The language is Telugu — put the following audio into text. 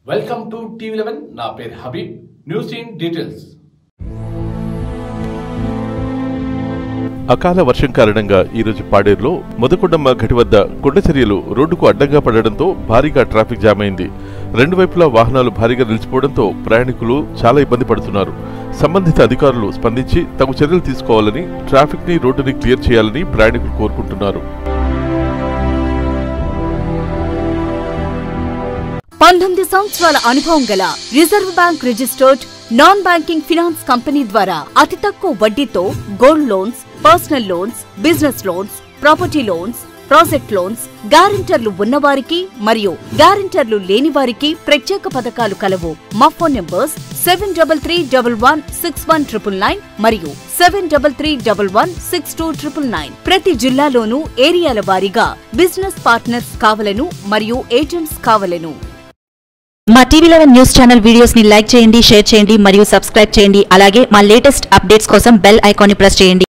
వెల్కమ్ టు టీవీ లెవెన్ నా పేరు హబీబ్ న్యూస్ ఇన్ డీటెయిల్స్ అకాల వర్షం కారణంగా ఈరోజు పాడేరులో మొదకొండమ్మ ఘటి వద్ద కొండ చర్యలు రోడ్డుకు అడ్డంగా పడడంతో భారీగా ట్రాఫిక్ జామ్ అయింది రెండు వైపులా వాహనాలు భారీగా నిలిచిపోవడంతో ప్రయాణికులు చాలా ఇబ్బంది పడుతున్నారు సంబంధిత అధికారులు స్పందించి తగు చర్యలు తీసుకోవాలని ట్రాఫిక్ ని రోడ్డుని క్లియర్ చేయాలని ప్రయాణికులు కోరుకుంటున్నారు పంతొమ్మిది సంవత్సరాల అనుభవం గల reserve bank registered non banking finance company ద్వారా అతి తక్కువ వడ్డీతో gold loans personal loans business loans property loans project loans గ్యారెంటర్లు ఉన్నవారికి మరియు గ్యారెంటర్లు లేని వారికి ప్రత్యేక పథకాలు కలవు మా phone numbers seven double three double one six one triple nine మరియు seven double three double one six two triple nine ప్రతి జిల్లాలోనూ ఏరియాల వారీగా బిజినెస్ పార్ట్నర్స్ కావలను మరియు ఏజెంట్స్ కావలను మా TV eleven news channel videos ని లైక్ చేయండి షేర్ చేయండి మరియు సబ్స్క్రైబ్ చేయండి అలాగే మా లేటెస్ట్ అప్డేట్స్ కోసం బెల్ ఐకాన్ ని ప్రెస్ చేయండి